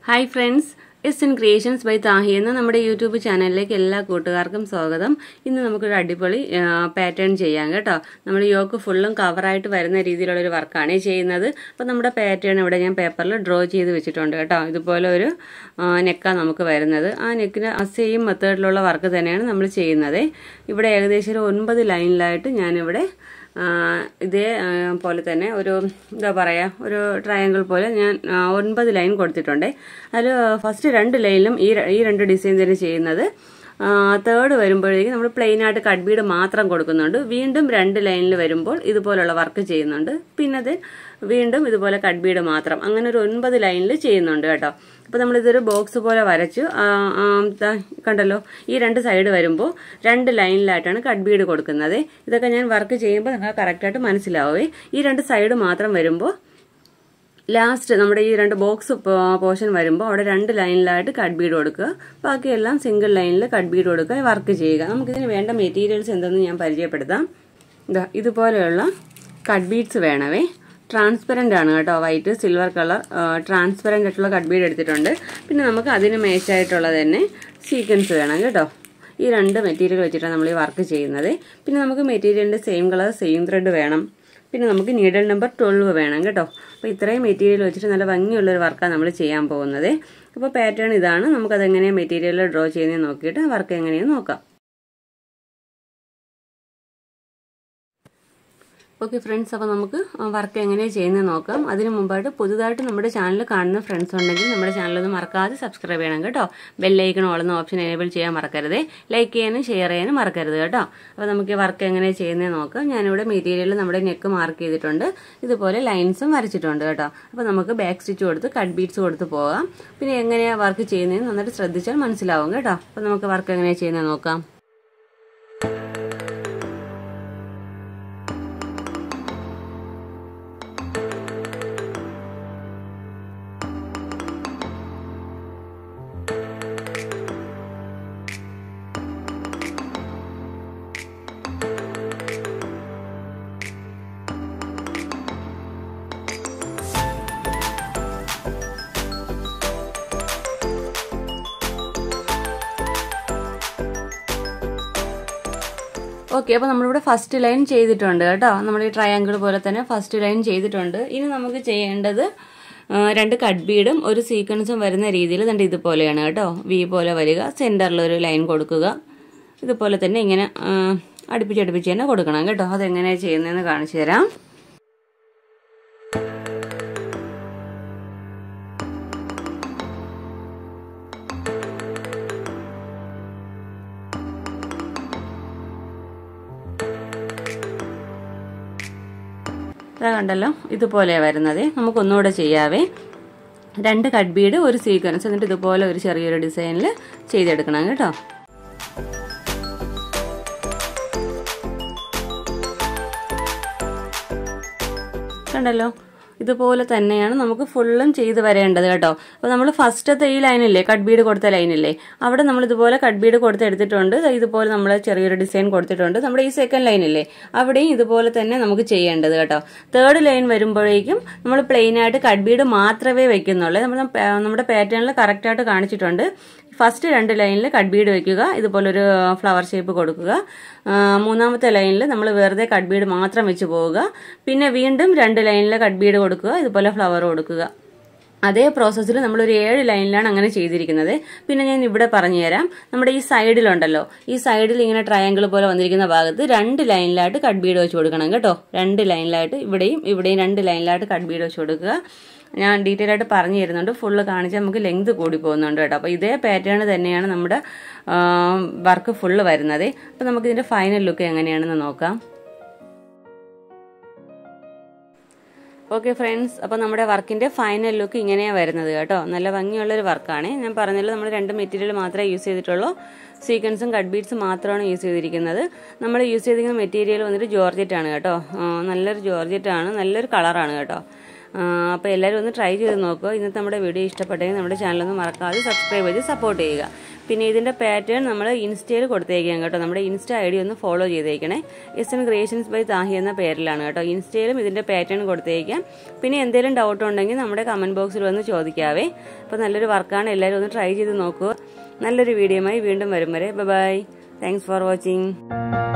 hi friends S N creations by Thahi എന്ന നമ്മുടെ YouTube ചാനലിലേക്ക് എല്ലാ കൂട്ടുകാർക്കും സ്വാഗതം ഇന്ന് നമുക്കൊരു അടിപൊളി പാറ്റേൺ ചെയ്യാം കേട്ടോ നമ്മൾ യോക്ക് ഫുള്ളും കവറായിട്ട് വരുന്ന രീതിയിലുള്ളൊരു വർക്കാണ് ചെയ്യുന്നത് അപ്പോൾ നമ്മുടെ പാറ്റേൺ ഇവിടെ ഞാൻ പേപ്പറിൽ ഡ്രോ ചെയ്ത് വെച്ചിട്ടുണ്ട് കേട്ടോ ഇതുപോലെ ഒരു നെക്കാണ് നമുക്ക് വരുന്നത് ആ നെക്കിന് ആ സെയിം മെത്തേഡിലുള്ള വർക്ക് തന്നെയാണ് നമ്മൾ ചെയ്യുന്നത് ഇവിടെ ഏകദേശം ഒരു ഒൻപത് ലൈനിലായിട്ട് ഞാനിവിടെ ഇതേ പോലെ തന്നെ ഒരു എന്താ പറയുക ഒരു ട്രയാങ്കിൾ പോലെ ഞാൻ ഒൻപത് ലൈൻ കൊടുത്തിട്ടുണ്ട് അതിൽ ഫസ്റ്റ് രണ്ട് ലൈനിലും ഈ ഈ രണ്ട് ഡിസൈൻ തന്നെ ചെയ്യുന്നത് തേർഡ് വരുമ്പോഴേക്കും നമ്മൾ പ്ലെയിൻ ആയിട്ട് കട്ട് ബീഡ് മാത്രം കൊടുക്കുന്നുണ്ട് വീണ്ടും രണ്ട് ലൈനിൽ വരുമ്പോൾ ഇതുപോലുള്ള വർക്ക് ചെയ്യുന്നുണ്ട് പിന്നെ അത് വീണ്ടും ഇതുപോലെ കട്ട് ബീഡ് മാത്രം അങ്ങനെ ഒരു ഒൻപത് ലൈനിൽ ചെയ്യുന്നുണ്ട് കേട്ടോ അപ്പോൾ നമ്മളിതൊരു ബോക്സ് പോലെ വരച്ചു കണ്ടല്ലോ ഈ രണ്ട് സൈഡ് വരുമ്പോൾ രണ്ട് ലൈനിലായിട്ടാണ് കട്ട് ബീഡ് കൊടുക്കുന്നത് ഇതൊക്കെ ഞാൻ വർക്ക് ചെയ്യുമ്പോൾ നിങ്ങൾക്ക് കറക്റ്റായിട്ട് മനസ്സിലാവേ ഈ രണ്ട് സൈഡ് മാത്രം വരുമ്പോൾ ലാസ്റ്റ് നമ്മുടെ ഈ രണ്ട് ബോക്സ് പോർഷൻ വരുമ്പോൾ അവിടെ രണ്ട് ലൈനിലായിട്ട് കട്ട് ബീഡ് കൊടുക്കുക ബാക്കിയെല്ലാം സിംഗിൾ ലൈനിൽ കട്ട് ബീഡ് കൊടുക്കുക വർക്ക് ചെയ്യുക നമുക്കിതിന് വേണ്ട മെറ്റീരിയൽസ് എന്തെന്ന് ഞാൻ പരിചയപ്പെടുത്താം ഇതാ ഇതുപോലെയുള്ള കട്ട് ബീഡ്സ് വേണവേ ട്രാൻസ്പെറൻ്റ് ആണ് കേട്ടോ വൈറ്റ് സിൽവർ കളർ ട്രാൻസ്പെറൻ്റ് ആയിട്ടുള്ള കട്ട് ബീഡ് എടുത്തിട്ടുണ്ട് പിന്നെ നമുക്ക് അതിന് മാച്ചായിട്ടുള്ളത് തന്നെ സീക്വൻസ് വേണം കേട്ടോ ഈ രണ്ട് മെറ്റീരിയൽ വെച്ചിട്ടാണ് നമ്മൾ ഈ വർക്ക് ചെയ്യുന്നത് പിന്നെ നമുക്ക് മെറ്റീരിയലിൻ്റെ സെയിം കളർ സെയിം ത്രെഡ് വേണം പിന്നെ നമുക്ക് നീഡൽ നമ്പർ ട്വൽവ് വേണം കേട്ടോ അപ്പോൾ ഇത്രയും മെറ്റീരിയൽ വെച്ചിട്ട് നല്ല ഭംഗിയുള്ളൊരു വർക്കാണ് നമ്മൾ ചെയ്യാൻ പോകുന്നത് അപ്പോൾ പാറ്റേൺ ഇതാണ് നമുക്കതെങ്ങനെയാണ് മെറ്റീരിയൽ ഡ്രോ ചെയ്യുന്നത് നോക്കിയിട്ട് വർക്ക് എങ്ങനെയാണെന്ന് നോക്കാം ഓക്കെ ഫ്രണ്ട്സ് അപ്പോൾ നമുക്ക് വർക്ക് എങ്ങനെയാണ് ചെയ്യുന്നത് നോക്കാം അതിന് മുമ്പായിട്ട് പുതുതായിട്ട് നമ്മുടെ ചാനൽ കാണുന്ന ഫ്രണ്ട്സ് ഉണ്ടെങ്കിൽ നമ്മുടെ ചാനലൊന്ന് മറക്കാതെ സബ്സ്ക്രൈബ് ചെയ്യണം കേട്ടോ ബെല്ലൈക്കൺ ഓളുന്ന ഓപ്ഷൻ എനേബിൾ ചെയ്യാൻ മറക്കരുത് ലൈക്ക് ചെയ്യാനും ഷെയർ ചെയ്യാനും മറക്കരുത് കേട്ടോ അപ്പോൾ നമുക്ക് വർക്ക് എങ്ങനെയാണ് ചെയ്യുന്നത് നോക്കാം ഞാനിവിടെ മെറ്റീരിയൽ നമ്മുടെ നെക്ക് മാർക്ക് ചെയ്തിട്ടുണ്ട് ഇതുപോലെ ലൈൻസും വരച്ചിട്ടുണ്ട് കേട്ടോ അപ്പോൾ നമുക്ക് ബാക്ക് സ്റ്റിച്ച് കൊടുത്ത് കട്ട് ബീഡ്സ് കൊടുത്ത് പോകാം പിന്നെ എങ്ങനെയാണ് വർക്ക് ചെയ്യുന്നതെന്ന് നന്നായിട്ട് ശ്രദ്ധിച്ചാൽ മനസ്സിലാവും കേട്ടോ അപ്പോൾ നമുക്ക് വർക്ക് എങ്ങനെയാണ് ചെയ്യുന്നത് നോക്കാം ഓക്കെ അപ്പോൾ നമ്മളിവിടെ ഫസ്റ്റ് ലൈൻ ചെയ്തിട്ടുണ്ട് കേട്ടോ നമ്മൾ ഈ ട്രയാങ്കിൾ പോലെ തന്നെ ഫസ്റ്റ് ലൈൻ ചെയ്തിട്ടുണ്ട് ഇനി നമുക്ക് ചെയ്യേണ്ടത് രണ്ട് കട്ട് ബീഡും ഒരു സീക്വൻസും വരുന്ന രീതിയിൽ തന്നെ ഇതുപോലെയാണ് കേട്ടോ വി പോലെ വരിക സെൻറ്ററിൽ ഒരു ലൈൻ കൊടുക്കുക ഇതുപോലെ തന്നെ ഇങ്ങനെ അടുപ്പിച്ചടുപ്പിച്ച് തന്നെ കൊടുക്കണം കേട്ടോ അതെങ്ങനെയാണ് ചെയ്യുന്നതെന്ന് കാണിച്ചു തരാം ഇതാ കണ്ടല്ലോ ഇതുപോലെ വരുന്നത് നമുക്കൊന്നുകൂടെ ചെയ്യാവേ രണ്ട് കട്ട് ബീഡ് ഒരു സീക്വൻസ് എന്നിട്ട് ഇതുപോലെ ഒരു ചെറിയൊരു ഡിസൈനിൽ ചെയ്തെടുക്കണം കേട്ടോ കണ്ടല്ലോ ഇതുപോലെ തന്നെയാണ് നമുക്ക് ഫുള്ളും ചെയ്ത് വരേണ്ടത് കേട്ടോ അപ്പോൾ നമ്മൾ ഫസ്റ്റത്തെ ഈ ലൈനില്ലേ കട്ട് ബീഡ് കൊടുത്ത ലൈനില്ലേ അവിടെ നമ്മൾ ഇതുപോലെ കട്ട് ബീഡ് കൊടുത്തെടുത്തിട്ടുണ്ട് ഇതുപോലെ നമ്മൾ ചെറിയൊരു ഡിസൈൻ കൊടുത്തിട്ടുണ്ട് നമ്മുടെ ഈ സെക്കൻഡ് ലൈനില്ലേ അവിടെയും ഇതുപോലെ തന്നെ നമുക്ക് ചെയ്യേണ്ടത് കേട്ടോ തേർഡ് ലൈൻ വരുമ്പോഴേക്കും നമ്മൾ പ്ലെയിൻ ആയിട്ട് കട്ട് ബീഡ് മാത്രമേ വെക്കുന്നുള്ളൂ നമ്മൾ നമ്മുടെ പാറ്റേണിൽ കറക്റ്റായിട്ട് കാണിച്ചിട്ടുണ്ട് ഫസ്റ്റ് രണ്ട് ലൈനിൽ കട്ട് ബീഡ് വെക്കുക ഇതുപോലെ ഒരു ഫ്ലവർ ഷേപ്പ് കൊടുക്കുക മൂന്നാമത്തെ ലൈനിൽ നമ്മൾ വെറുതെ കട്ട് ബീഡ് മാത്രം വെച്ച് പോവുക പിന്നെ വീണ്ടും രണ്ട് ലൈനിൽ കട്ട് ബീഡ് കൊടുക്കുക ഇതുപോലെ ഫ്ലവർ കൊടുക്കുക അതേ പ്രോസസ്സിൽ നമ്മളൊരു ഏഴ് ലൈനിലാണ് അങ്ങനെ ചെയ്തിരിക്കുന്നത് പിന്നെ ഞാൻ ഇവിടെ പറഞ്ഞുതരാം നമ്മുടെ ഈ സൈഡിലുണ്ടല്ലോ ഈ സൈഡിൽ ഇങ്ങനെ ട്രയാങ്കിൾ പോലെ വന്നിരിക്കുന്ന ഭാഗത്ത് രണ്ട് ലൈനിലായിട്ട് കട്ട് ബീഡ് വെച്ച് കൊടുക്കണം കേട്ടോ രണ്ട് ലൈനിലായിട്ട് ഇവിടെയും ഇവിടെയും രണ്ട് ലൈനിലായിട്ട് കട്ട് ബീഡ് വെച്ച് കൊടുക്കുക ഞാൻ ഡീറ്റെയിൽ ആയിട്ട് പറഞ്ഞു തരുന്നുണ്ട് ഫുള്ള് കാണിച്ചാൽ നമുക്ക് ലെങ്ത് കൂടി പോകുന്നുണ്ട് കേട്ടോ അപ്പോൾ ഇതേ പാറ്റേൺ തന്നെയാണ് നമ്മുടെ വർക്ക് ഫുള്ള് വരുന്നത് അപ്പോൾ നമുക്ക് ഇതിൻ്റെ ഫൈനൽ ലുക്ക് എങ്ങനെയാണെന്ന് നോക്കാം ഓക്കെ ഫ്രണ്ട്സ് അപ്പോൾ നമ്മുടെ വർക്കിൻ്റെ ഫൈനൽ ലുക്ക് ഇങ്ങനെയാണ് വരുന്നത് കേട്ടോ നല്ല ഭംഗിയുള്ളൊരു വർക്കാണ് ഞാൻ പറഞ്ഞല്ലോ നമ്മൾ രണ്ട് മെറ്റീരിയൽ മാത്രമേ യൂസ് ചെയ്തിട്ടുള്ളൂ സീക്വൻസും കട്ട് ബീഡ്സ് മാത്രമാണ് യൂസ് ചെയ്തിരിക്കുന്നത് നമ്മൾ യൂസ് ചെയ്തിരിക്കുന്ന മെറ്റീരിയൽ വന്നിട്ട് ജോർജറ്റ് ആണ് കേട്ടോ നല്ലൊരു ജോർജറ്റ് ആണ് നല്ലൊരു കളറാണ് കേട്ടോ അപ്പോൾ എല്ലാവരും ഒന്ന് ട്രൈ ചെയ്ത് നോക്കുക ഇന്നത്തെ നമ്മുടെ വീഡിയോ ഇഷ്ടപ്പെട്ടെങ്കിൽ നമ്മുടെ ചാനലൊന്ന് മറക്കാതെ സബ്സ്ക്രൈബ് ചെയ്ത് സപ്പോർട്ട് ചെയ്യുക പിന്നെ ഇതിൻ്റെ പാറ്റേൺ നമ്മൾ ഇൻസ്റ്റയിൽ കൊടുത്തേക്കാം കേട്ടോ നമ്മുടെ ഇൻസ്റ്റ ഐ ഡി ഒന്ന് ഫോളോ ചെയ്തേക്കണേ S N creations by Thahi എന്ന പേരിലാണ് കേട്ടോ ഇൻസ്റ്റയിലും ഇതിൻ്റെ പാറ്റേൺ കൊടുത്തേക്കാം പിന്നെ എന്തെങ്കിലും ഡൗട്ട് ഉണ്ടെങ്കിൽ നമ്മുടെ കമൻറ്റ് ബോക്സിൽ വന്ന് ചോദിക്കാവേ അപ്പോൾ നല്ലൊരു വർക്കാണ് എല്ലാവരും ഒന്ന് ട്രൈ ചെയ്ത് നോക്കുക നല്ലൊരു വീഡിയോയുമായി വീണ്ടും വരും വരെ ബൈ താങ്ക്സ് ഫോർ വാച്ചിങ്